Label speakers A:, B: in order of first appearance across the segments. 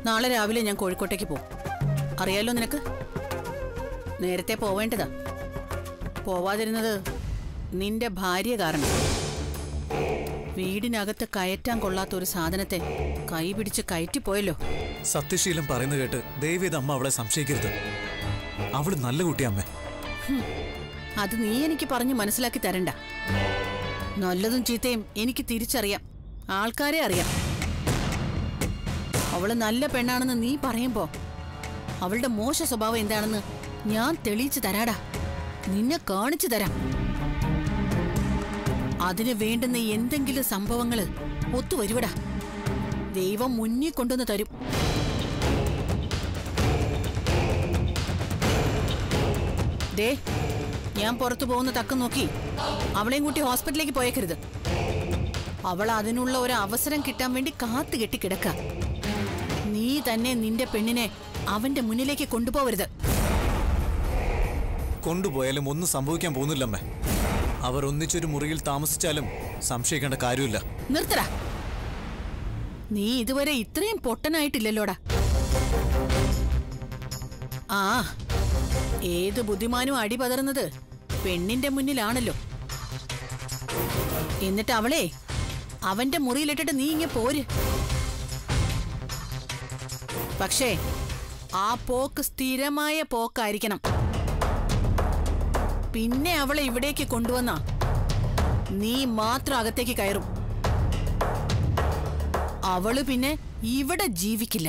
A: നാളെ രാവിലെ ഞാൻ കോഴിക്കോട്ടേക്ക് പോകും അറിയാലോ നിനക്ക് നേരത്തെ പോവേണ്ടതാ പോവാതിരുന്നത് നിന്റെ ഭാര്യ കാരണം വീടിനകത്ത് കയറ്റാൻ കൊള്ളാത്ത ഒരു സാധനത്തെ കൈ പിടിച്ച് കയറ്റിപ്പോയല്ലോ
B: സത്യശീലം പറയുന്നത് കേട്ട് ദയവേത് അമ്മ അവളെ സംശയിക്കരുത് അവള് നല്ല കുട്ടിയമ്മേ
A: അത് നീ എനിക്ക് പറഞ്ഞ് മനസ്സിലാക്കി തരണ്ട നല്ലതും ചീത്തയും എനിക്ക് തിരിച്ചറിയാം ആൾക്കാരെ അറിയാം അവള് നല്ല പെണ്ണാണെന്ന് നീ പറയുമ്പോ അവളുടെ മോശ സ്വഭാവം എന്താണെന്ന് ഞാൻ തെളിയിച്ചു തരാടാ നിന്നെ കാണിച്ചു തരാം അതിന് വേണ്ടുന്ന എന്തെങ്കിലും സംഭവങ്ങള് ഒത്തുവരുവടാ ദൈവം മുന്നിൽ കൊണ്ടുവന്ന് തരും ദേ ഞാൻ പുറത്തു പോകുന്ന തക്കം നോക്കി അവളെയും കൂട്ടി ഹോസ്പിറ്റലിലേക്ക് പോയേക്കരുത് അവൾ അതിനുള്ള ഒരു അവസരം കിട്ടാൻ വേണ്ടി കാത്തു കെട്ടി കിടക്ക നീ തന്നെ നിന്റെ പെണ്ണിനെ അവന്റെ മുന്നിലേക്ക് കൊണ്ടുപോകരുത്
B: കൊണ്ടുപോയാലും ഒന്നും സംഭവിക്കാൻ പോകുന്നില്ലമ്മേ അവർ ഒന്നിച്ചൊരു മുറിയിൽ താമസിച്ചാലും സംശയിക്കേണ്ട കാര്യമില്ല
A: നിർത്തടാ നീ ഇതുവരെ ഇത്രയും പൊട്ടനായിട്ടില്ലല്ലോടാ ആ ഏത് ബുദ്ധിമാനും അടി പതറുന്നത് പെണ്ണിന്റെ മുന്നിലാണല്ലോ എന്നിട്ട് അവളെ അവന്റെ മുറിയിലിട്ടിട്ട് നീ ഇങ്ങ പോര് പക്ഷേ ആ പോക്ക് സ്ഥിരമായ പോക്കായിരിക്കണം പിന്നെ അവളെ ഇവിടേക്ക് കൊണ്ടുവന്ന നീ മാത്രം അകത്തേക്ക് കയറും അവള് പിന്നെ ഇവിടെ ജീവിക്കില്ല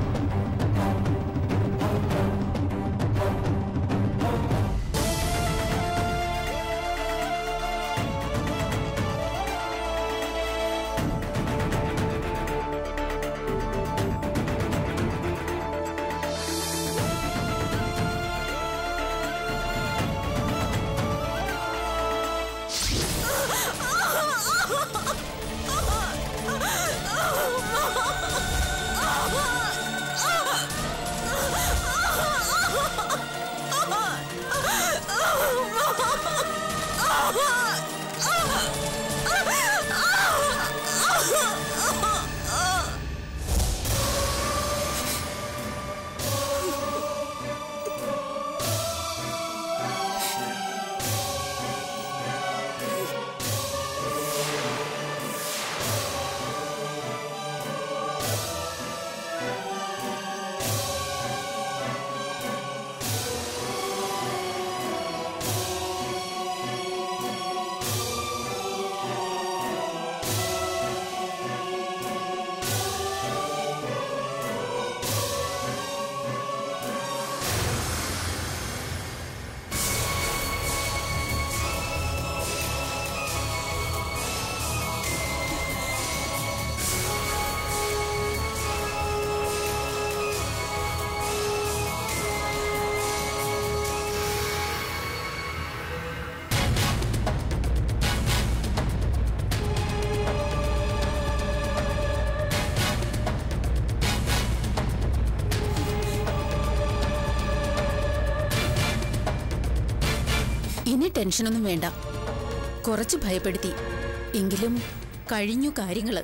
C: ഇനി ടെൻഷനൊന്നും വേണ്ട കുറച്ച് ഭയപ്പെടുത്തി എങ്കിലും കഴിഞ്ഞു കാര്യങ്ങള്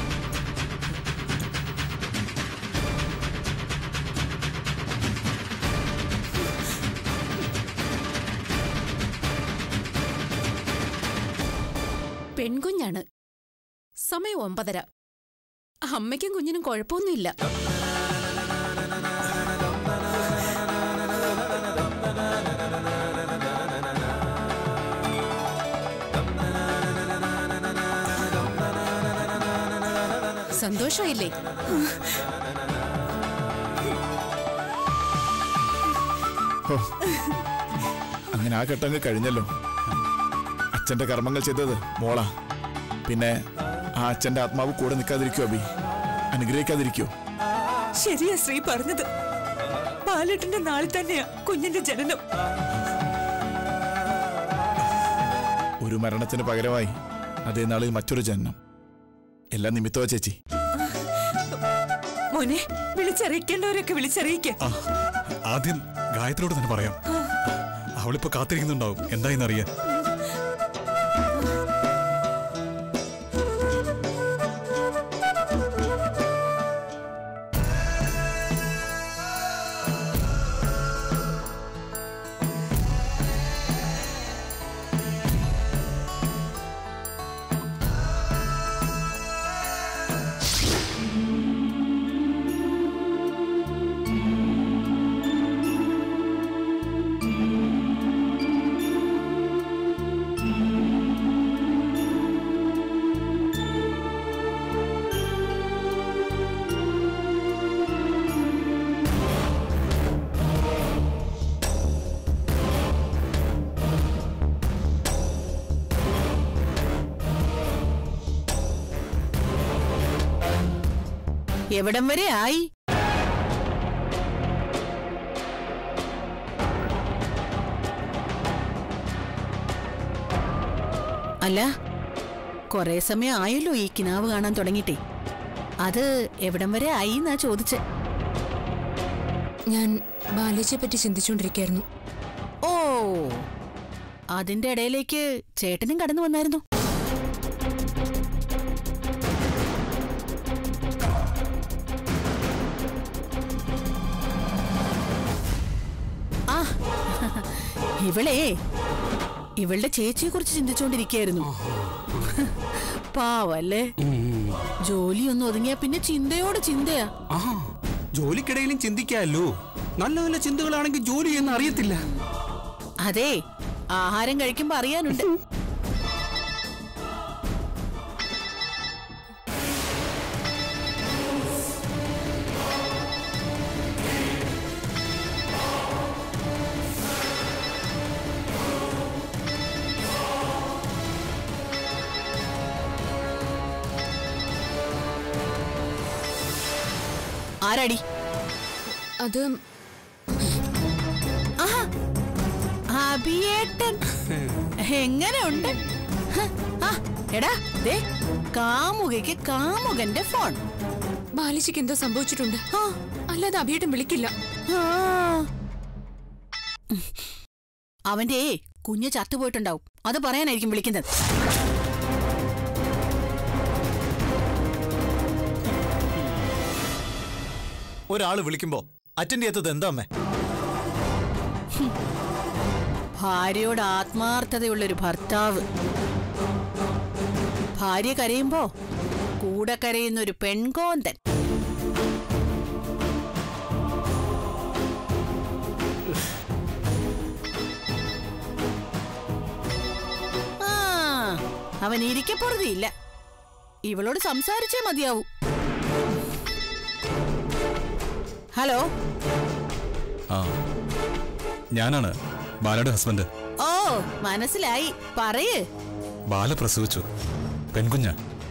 C: പെൺകുഞ്ഞാണ് സമയം ഒമ്പതര അമ്മയ്ക്കും കുഞ്ഞിനും കുഴപ്പമൊന്നുമില്ല സന്തോഷമായില്ലേ
D: ഹോ, അങ്ങനെ ആ ഘട്ടങ്ങൾ കഴിഞ്ഞല്ലോ അച്ഛന്റെ കർമ്മങ്ങൾ ചെയ്തത് മോളാ പിന്നെ ആ അച്ഛന്റെ ആത്മാവ് കൂടെ നിൽക്കാതിരിക്കോ അബി അനുഗ്രഹിക്കാതിരിക്കോ
E: ശരിയാ ശ്രീ പറഞ്ഞത് പാലട്ടിന്റെ നാളിൽ തന്നെയാ കുഞ്ഞിന്റെ ജനനം
D: ഒരു മരണത്തിന് പകരമായി അതേ നാളിൽ മറ്റൊരു ജനനം എല്ലാം നിമിത്തവാ ചേച്ചി
E: മോനെ വിളിച്ചറിയിക്കേണ്ടവരൊക്കെ വിളിച്ചറിയിക്ക
F: ആ ആദ്യം ഗായത്രിയോട് തന്നെ പറയാം അവളിപ്പോ കാത്തിരിക്കുന്നുണ്ടാവും എന്തായെന്നറിയാൻ
A: എവിടം വരെ ആയി അല്ല കൊറേ സമയം ആയല്ലോ ഈ കിനാവ് കാണാൻ തുടങ്ങിയിട്ടേ അത് എവിടം വരെ ആയി എന്നാ ചോദിച്ചെ
G: ഞാൻ ബാലേജിയെ പറ്റി ചിന്തിച്ചുകൊണ്ടിരിക്കുകയായിരുന്നു
A: ഓ അതിന്റെ ഇടയിലേക്ക് ചേട്ടനും കടന്നു വന്നായിരുന്നു ആ ഇവളേ ഇവളുടെ ചേച്ചിയെ കുറിച്ച് ചിന്തിച്ചുകൊണ്ടിരിക്കുകയായിരുന്നു പാവല്ലേ ജോലിയൊന്നും ഒതുങ്ങിയാ പിന്നെ ചിന്തയോട് ചിന്തയാ
H: ആ ജോലിക്കിടയിലും ചിന്തിക്കാമല്ലോ നല്ല നല്ല ചിന്തകളാണെങ്കിൽ ജോലി എന്ന് അറിയത്തില്ല
A: അതെ ആഹാരം കഴിക്കുമ്പോ അറിയാനുണ്ട് ആരാടി
G: അത്
A: ആഹാ, അഭിയേട്ടൻ എങ്ങനെയുണ്ട് ഹ, ആ, എടാ ദേ കാമുകയ്ക്ക് കാമുകന്റെ ഫോൺ
G: ബാലേജിക്ക് എന്തോ സംഭവിച്ചിട്ടുണ്ട്
A: ആ,
G: അല്ലാതെ അഭിയേട്ടൻ വിളിക്കില്ല
A: ആ. അവന്റെ കുഞ്ഞ് ചത്തുപോയിട്ടുണ്ടാവും അത് പറയാനായിരിക്കും വിളിക്കുന്നത്
B: ഒരാൾ വിളിക്കുമ്പോ അറ്റൻഡ് ചെയ്യാത്തത് എന്താ അമ്മേ
A: ഭാര്യയോട് ആത്മാർത്ഥതയുള്ളൊരു ഭർത്താവ് ഭാര്യ കരയുമ്പോ കൂടെ കരയുന്ന ഒരു പെൺകോന്തൻ ആ, അവൻ ഇരിക്കപ്പുറതിയില്ല ഇവളോട് സംസാരിച്ചേ മതിയാവൂ ഹലോ
F: ആ ഞാനാണ് ബാലയുടെ ഹസ്ബൻഡ്
A: ഓ മനസ്സിലായി പറയ്
F: ബാല പ്രസവിച്ചു പെൺകുഞ്ഞ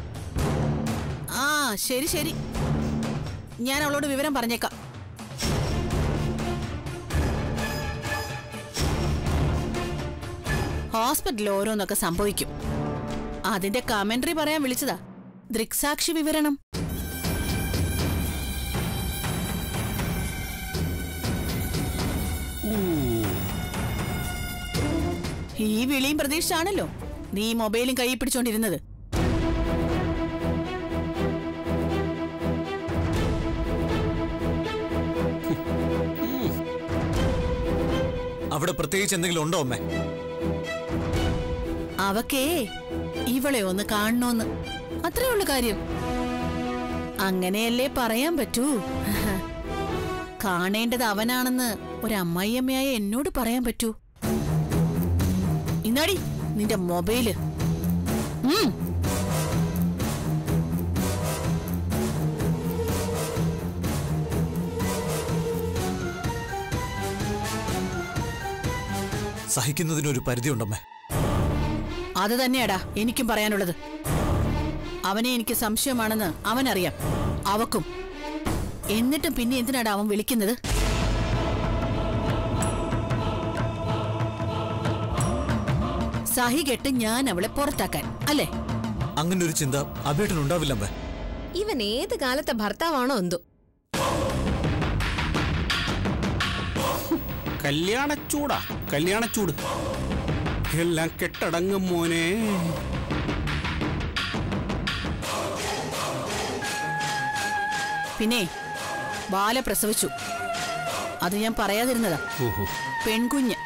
A: ആ ശരി ശരി ഞാൻ അവളോട് വിവരം പറഞ്ഞേക്കാം ഹോസ്പിറ്റലിൽ ഓരോന്നൊക്കെ സംഭവിക്കും അതിന്റെ കമന്ററി പറയാൻ വിളിച്ചതാ ദൃക്സാക്ഷി വിവരണം ഈ വിളിയും പ്രതീക്ഷിച്ചാണല്ലോ നീ മൊബൈലും കൈ പിടിച്ചോണ്ടിരുന്നത്
B: അവിടെ പ്രത്യേകിച്ച് എന്തെങ്കിലും ഉണ്ടോ അമ്മേ
A: അവക്കേ ഇവളെ ഒന്ന് കാണണോന്ന് അത്രേ ഉള്ളു കാര്യം അങ്ങനെയല്ലേ പറയാൻ പറ്റൂ കാണേണ്ടത് അവനാണെന്ന് ഒരമ്മായിയമ്മയായ എന്നോട് പറയാൻ പറ്റൂ ഇന്നാടി നിന്റെ മൊബൈല് ഉം.
B: സഹിക്കുന്നതിനൊരു പരിധിയുണ്ടമ്മേ
A: അത് തന്നെയാടാ എനിക്കും പറയാനുള്ളത് അവനെ എനിക്ക് സംശയമാണെന്ന് അവനറിയാം അവക്കും എന്നിട്ടും പിന്നെ എന്തിനാടാ അവൻ വിളിക്കുന്നത് സഹി കെട്ട് ഞാൻ അവളെ പുറത്താക്കാൻ അല്ലേ
B: അങ്ങനെ ഒരു ചിന്ത അഭേട്ടനുണ്ടാവില്ലമ്മേ
G: ഇവൻ ഏത് കാലത്തെ ഭർത്താവാണോ എന്തോ
H: കല്യാണച്ചൂടാ കല്യാണച്ചൂട് എല്ലാം കെട്ടടങ്ങും മോനെ
A: പിന്നെ ബാല പ്രസവിച്ചു അത് ഞാൻ പറയാതിരുന്നതാ
H: ഓഹോ
A: പെൺകുഞ്ഞ്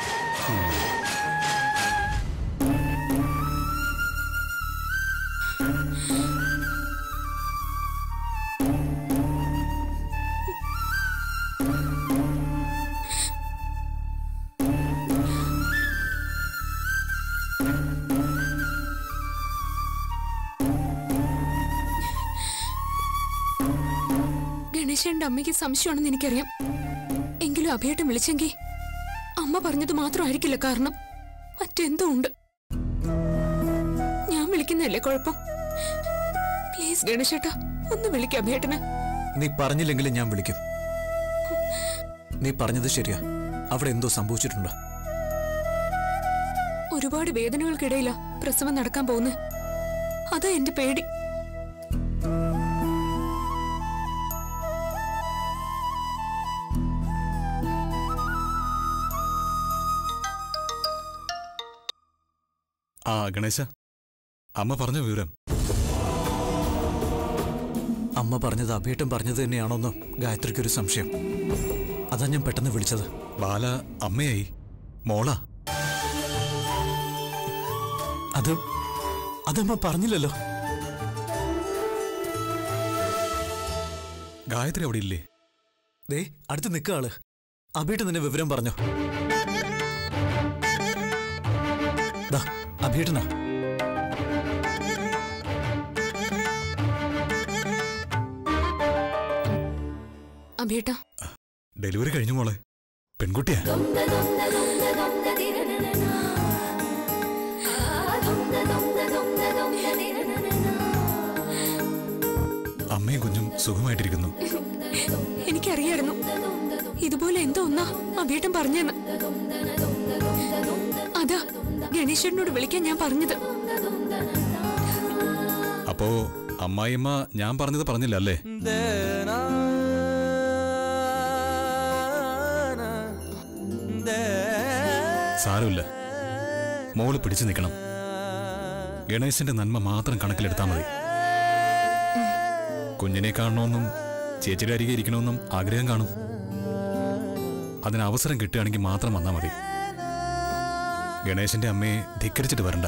G: ഗണേശന്റെ അമ്മയ്ക്ക് സംശയമാണെന്ന് എനിക്കറിയാം എങ്കിലും അഭയേട്ടൻ വിളിച്ചെങ്കിൽ അമ്മ പറഞ്ഞത് മാത്രമായിരിക്കില്ല കാരണം മറ്റെന്തോ ഉണ്ട് ഞാൻ വിളിക്കുന്നതല്ലേ കുഴപ്പം പ്ലീസ് ഗണേശേട്ടാ ഒന്ന് വിളിക്ക അഭയേട്ടന്
B: നീ പറഞ്ഞില്ലെങ്കിലും ഞാൻ വിളിക്കും നീ പറഞ്ഞത് ശരിയാ അവിടെ എന്തോ സംഭവിച്ചിട്ടുണ്ട്
G: ഒരുപാട് വേദനകൾക്കിടയിലാ പ്രസവം നടക്കാൻ പോകുന്നത് അതാ എന്റെ പേടി
F: ആ ഗണേശ അമ്മ പറഞ്ഞ വിവരം
B: അമ്മ പറഞ്ഞത് അഭിയേട്ടൻ പറഞ്ഞത് തന്നെയാണോന്ന് ഗായത്രിക്കൊരു സംശയം അതാ ഞാൻ പെട്ടെന്ന് വിളിച്ചത്
F: ബാല അമ്മയായി മോളാ
B: അത് അതമ്മ പറഞ്ഞില്ലല്ലോ
F: ഗായത്രി അവിടെ ഇല്ലേ
B: ദേ അടുത്ത് നിൽക്കുക ആള് അഭിയേട്ടൻ നിന്നെ വിവരം പറഞ്ഞോ ദാ അഭിയേട്ടനാ
G: അഭേട്ട
F: ഡെലിവറി കഴിഞ്ഞു മോളെ പെൺകുട്ടിയാ അമ്മയും കുഞ്ഞും സുഖമായിട്ടിരിക്കുന്നു
G: എനിക്കറിയായിരുന്നു ഇതുപോലെ എന്തോ ഒന്നാ അഭേട്ടൻ പറഞ്ഞെന്ന് അതാ ഗണേശനോട് വിളിക്കാൻ ഞാൻ പറഞ്ഞത്
F: അപ്പോ അമ്മായിയമ്മ ഞാൻ പറഞ്ഞത് പറഞ്ഞില്ല അല്ലേ സാരമില്ല മോള് പിടിച്ചു നിൽക്കണം ഗണേശന്റെ നന്മ മാത്രം കണക്കിലെടുത്താൽ മതി കുഞ്ഞിനെ കാണണമെന്നും ചേച്ചിയുടെ അരികെ ഇരിക്കണമെന്നും ആഗ്രഹം കാണും അതിന് അവസരം കിട്ടുകയാണെങ്കിൽ മാത്രം വന്നാൽ മതി ഗണേശന്റെ അമ്മയെ ധിക്കരിച്ചിട്ട് വരണ്ട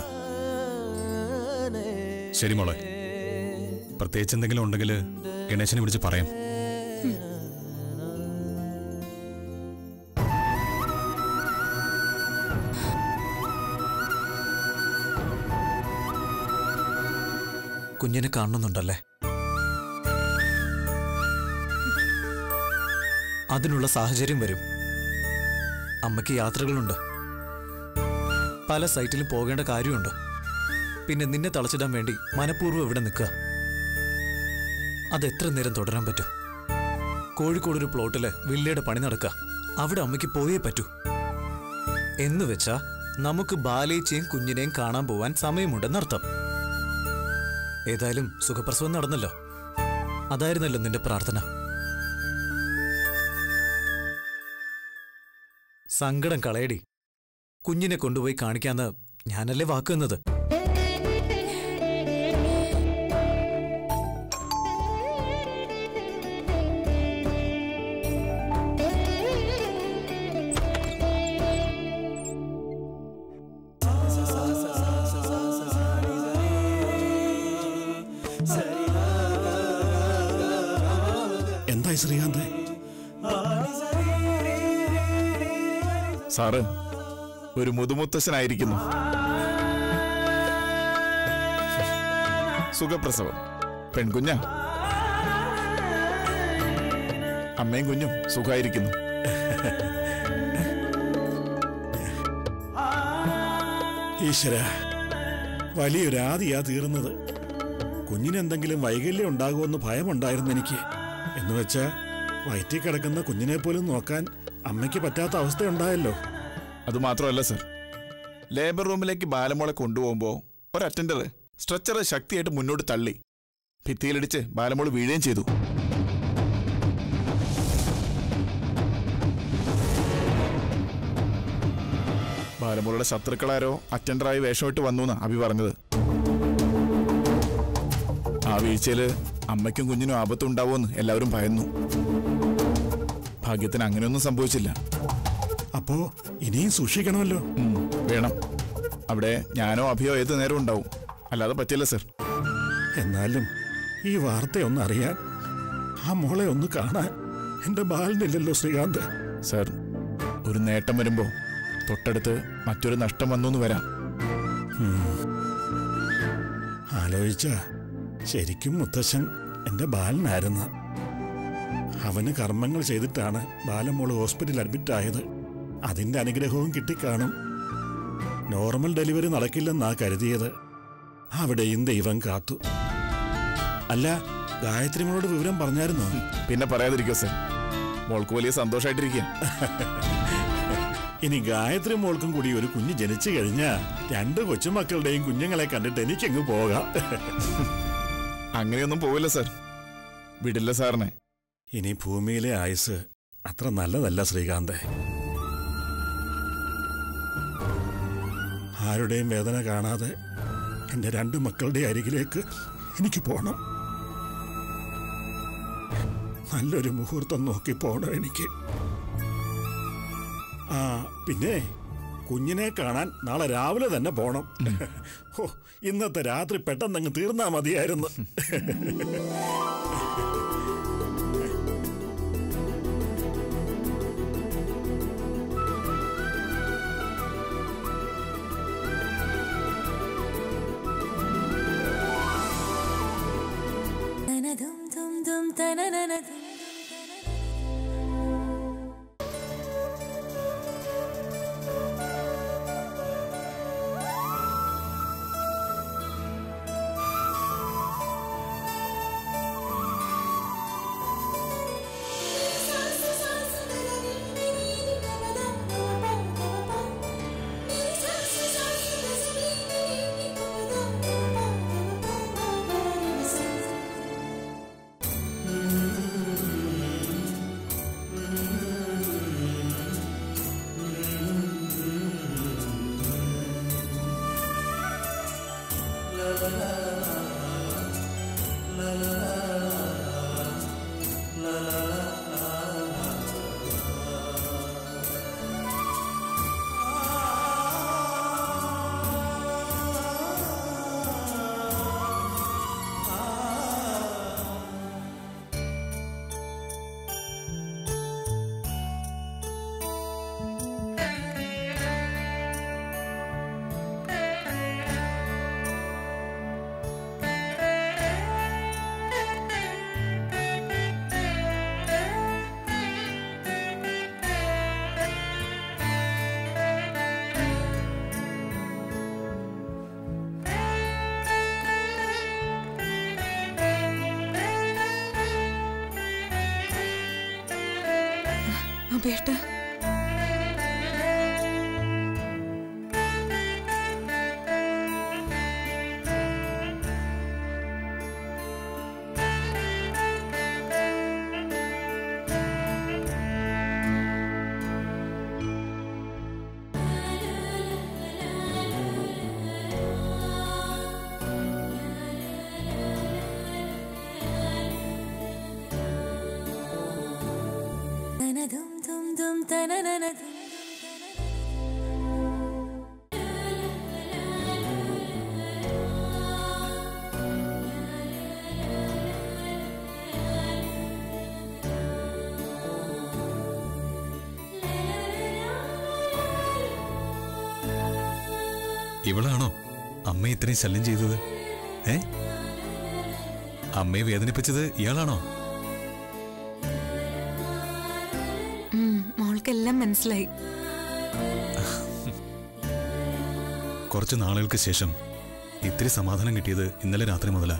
F: ശരി മോളെ പ്രത്യേകിച്ച് എന്തെങ്കിലും ഉണ്ടെങ്കിൽ ഗണേശനെ വിളിച്ച് പറയാം
B: കുഞ്ഞിനെ കാണുന്നുണ്ടല്ലേ അതിനുള്ള സാഹചര്യം വരും അമ്മയ്ക്ക് യാത്രകളുണ്ട് പല സൈറ്റിലും പോകേണ്ട കാര്യമുണ്ട് പിന്നെ നിന്നെ തളച്ചിടാൻ വേണ്ടി മനഃപൂർവ്വം ഇവിടെ നിൽക്കുക അത് എത്ര നേരം തുടരാൻ പറ്റും കോഴിക്കോട് ഒരു പ്ലോട്ടില് വില്ലയുടെ പണി നടക്കുക അവിടെ അമ്മയ്ക്ക് പോയേ പറ്റൂ എന്ന് വെച്ചാ നമുക്ക് ബാലേച്ചിയും കുഞ്ഞിനെയും കാണാൻ പോവാൻ സമയമുണ്ടെന്നർത്ഥം ഏതായാലും സുഖപ്രസവം നടന്നല്ലോ അതായിരുന്നല്ലോ നിന്റെ പ്രാർത്ഥന സങ്കടം കളയടി കുഞ്ഞിനെ കൊണ്ടുപോയി കാണിക്കാന്ന് ഞാനല്ലേ വാക്കുന്നത്
I: എന്തായി ശ്രീകാന്ത്
D: സാറ് ഒരു മുതുമുത്തശ്ശനായിരിക്കുന്നു സുഖപ്രസവം പെൺകുഞ്ഞ അമ്മയും കുഞ്ഞും സുഖമായിരിക്കുന്നു
I: ഈശ്വര വലിയൊരു ആദിയാ തീർന്നത് കുഞ്ഞിനെന്തെങ്കിലും വൈകല്യം ഉണ്ടാകുമെന്ന് ഭയമുണ്ടായിരുന്നു എനിക്ക് എന്ന് വെച്ചാ വയറ്റിൽ കിടക്കുന്ന കുഞ്ഞിനെ പോലും നോക്കാൻ അമ്മയ്ക്ക് പറ്റാത്ത അവസ്ഥയുണ്ടായല്ലോ
D: അത് മാത്രമല്ല സർ ലേബർ റൂമിലേക്ക് ബാലമോളെ കൊണ്ടുപോകുമ്പോൾ ഒരു അറ്റൻഡർ സ്ട്രെച്ചർ ശക്തിയായിട്ട് മുന്നോട്ട് തള്ളി ഭിത്തിയിലിടിച്ച് ബാലമോൾ വീഴുകയും ചെയ്തു ബാലമോളുടെ ശത്രുക്കളാരോ അറ്റൻഡറായി വേഷമിട്ട് വന്നു എന്നാ അഭി പറഞ്ഞത് ആ വീഴ്ചയിൽ അമ്മയ്ക്കും കുഞ്ഞിനും ആപത്തുണ്ടാവുമെന്ന് എല്ലാവരും ഭയന്നു ഭാഗ്യത്തിന് അങ്ങനെയൊന്നും സംഭവിച്ചില്ല
I: അപ്പോ ഇനിയും സൂക്ഷിക്കണമല്ലോ
D: ഉം, വേണം അവിടെ ഞാനോ അഭിയോ ഏത് നേരം ഉണ്ടാവും അല്ലാതെ പറ്റില്ല സർ
I: എന്നാലും ഈ വാർത്തയൊന്ന് അറിയാൻ ആ മോളെ ഒന്ന് കാണാൻ എന്റെ ബാലനില്ലല്ലോ ശ്രീകാന്ത്
D: സർ ഒരു നേട്ടം വരുമ്പോ തൊട്ടടുത്ത് മറ്റൊരു നഷ്ടം വന്നു എന്ന് വരാം
I: ആലോചിച്ച ശരിക്കും മുത്തശ്ശൻ എന്റെ ബാലനായിരുന്നു അവന് കർമ്മങ്ങൾ ചെയ്തിട്ടാണ് ബാലമോള് ഹോസ്പിറ്റലിൽ അഡ്മിറ്റ് ആയത് അതിന്റെ അനുഗ്രഹവും കിട്ടിക്കാണും നോർമൽ ഡെലിവറി നടക്കില്ലെന്നാ കരുതിയത് അവിടെയും ദൈവം കാത്തു അല്ല ഗായത്രി മോളോട് വിവരം പറഞ്ഞായിരുന്നോ
D: പിന്നെ പറയാതിരിക്കോ സർ മോൾക്ക് വലിയ സന്തോഷമായിട്ടിരിക്കുക
I: ഇനി ഗായത്രി മോൾക്കും കൂടി ഒരു കുഞ്ഞ് ജനിച്ചു കഴിഞ്ഞാ രണ്ട് കൊച്ചുമക്കളുടെയും കുഞ്ഞുങ്ങളെ കണ്ടിട്ട് എനിക്കങ്ങ് പോകാം
D: അങ്ങനെയൊന്നും പോവില്ല സർ വിടില്ല സാറിനെ
I: ഇനി ഭൂമിയിലെ ആയുസ് അത്ര നല്ലതല്ല ശ്രീകാന്തെ ആരുടെയും വേദന കാണാതെ എൻ്റെ രണ്ട് മക്കളുടെ അരികിലേക്ക് എനിക്ക് പോകണം നല്ലൊരു മുഹൂർത്തം നോക്കി പോകണം എനിക്ക് ആ പിന്നെ കുഞ്ഞിനെ കാണാൻ നാളെ രാവിലെ തന്നെ പോണം ഓ ഇന്നത്തെ രാത്രി പെട്ടെന്നങ്ങ് തീർന്നാ മതിയായിരുന്നു
G: അബേട്ട
F: ഇവളാണോ അമ്മ ഇത്രയും ശല്യം ചെയ്തത് ഏ അമ്മയെ വേദനിപ്പിച്ചത് ഇയാളാണോ
G: ഉം, മോൾക്കെല്ലാം മനസ്സിലായി
F: കുറച്ച് നാളുകൾക്ക് ശേഷം ഇത്തിരി സമാധാനം കിട്ടിയത് ഇന്നലെ രാത്രി മുതലാ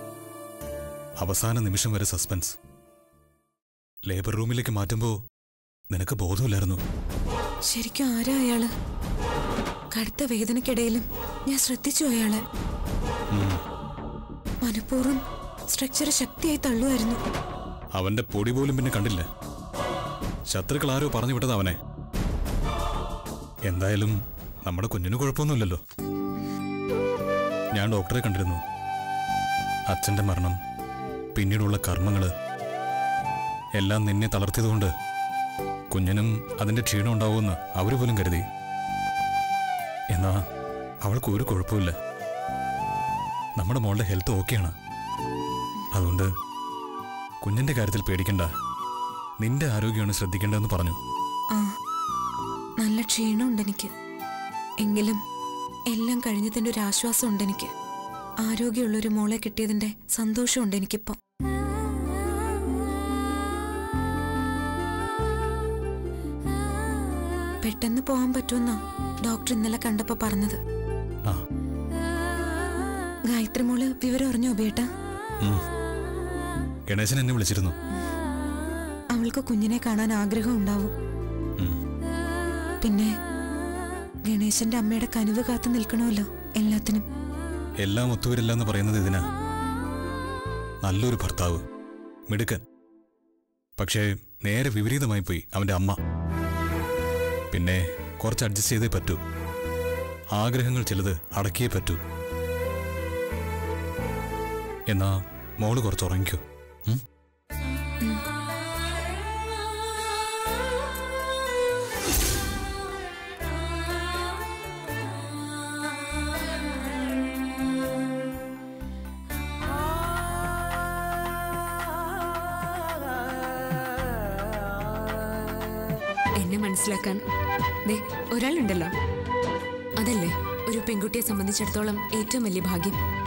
F: അവസാന നിമിഷം വരെ സസ്പെൻസ് ലേബർ റൂമിലേക്ക് മാറ്റുമ്പോ നിനക്ക് ബോധമില്ലായിരുന്നു
G: ശരിക്കും ആരാ അയാള് കടുത്ത വേദനക്കിടയിലും ഞാൻ ശ്രദ്ധിച്ചു അയാളെ മനഃപൂർവ്വം സ്ട്രക്ചർ ശക്തിയായി തള്ളുമായിരുന്നു
F: അവന്റെ പൊടി പോലും പിന്നെ കണ്ടില്ല ശത്രുക്കൾ ആരോ പറഞ്ഞു വിട്ടത് അവനെ എന്തായാലും നമ്മുടെ കുഞ്ഞിന് കുഴപ്പമൊന്നുമില്ലല്ലോ ഞാൻ ഡോക്ടറെ കണ്ടിരുന്നു അച്ഛന്റെ മരണം പിന്നീടുള്ള കർമ്മങ്ങള് എല്ലാം നിന്നെ തളർത്തിയതുകൊണ്ട് കുഞ്ഞിനും അതിന്റെ ക്ഷീണം ഉണ്ടാവുമെന്ന് അവര് പോലും കരുതി എന്നാ അവൾക്ക് ഒരു കുഴപ്പമില്ല നമ്മുടെ മോളുടെ ഹെൽത്ത് ഓക്കെയാണ് അതുകൊണ്ട് കുഞ്ഞിന്റെ കാര്യത്തിൽ പേടിക്കണ്ട നിന്റെ ആരോഗ്യമാണ് ശ്രദ്ധിക്കേണ്ടതെന്ന് പറഞ്ഞു
G: ആ നല്ല ക്ഷീണമുണ്ട് എനിക്ക് എങ്കിലും എല്ലാം കഴിഞ്ഞതിന്റെ ഒരു ആശ്വാസം ഉണ്ട് എനിക്ക് ആരോഗ്യമുള്ളൊരു മോളെ കിട്ടിയതിന്റെ സന്തോഷമുണ്ട് എനിക്കിപ്പം പെട്ടെന്ന് പോകാൻ പറ്റുമെന്നാ ഡോക്ടർ ഇന്നലെ കണ്ടപ്പോ പറഞ്ഞത്
F: ആ
G: ഗായത്രി മോള് വിവരം അറിഞ്ഞോ ബേട്ട
F: ഉം. ഗണേശൻ എന്നെ വിളിച്ചിരുന്നു
G: അവൾക്ക് കുഞ്ഞിനെ കാണാൻ ആഗ്രഹം ഉണ്ടാവും
F: ഉം.
G: പിന്നെ ഗണേശന്റെ അമ്മയുടെ കനിവ് കാത്തു നിൽക്കണമല്ലോ എല്ലാത്തിനും
F: എല്ലാം ഒത്തുവരില്ല എന്ന് പറയുന്നത് ഇതിനാ നല്ലൊരു ഭർത്താവ് മിടുക്കൻ പക്ഷേ നേരെ വിപരീതമായി പോയി അവന്റെ അമ്മ പിന്നെ കുറച്ച് അഡ്ജസ്റ്റ് ചെയ്തേ പറ്റൂ ആഗ്രഹങ്ങൾ ചിലത് അടക്കിയേ പറ്റൂ എന്നാ മോള് കുറച്ച് ഉറങ്ങിക്കോ ഉം?
J: എന്നെ മനസ്സിലാക്കാൻ ദേ ഒരാളുണ്ടല്ലോ അതല്ലേ ഒരു പെൺകുട്ടിയെ സംബന്ധിച്ചിടത്തോളം ഏറ്റവും വലിയ ഭാഗ്യം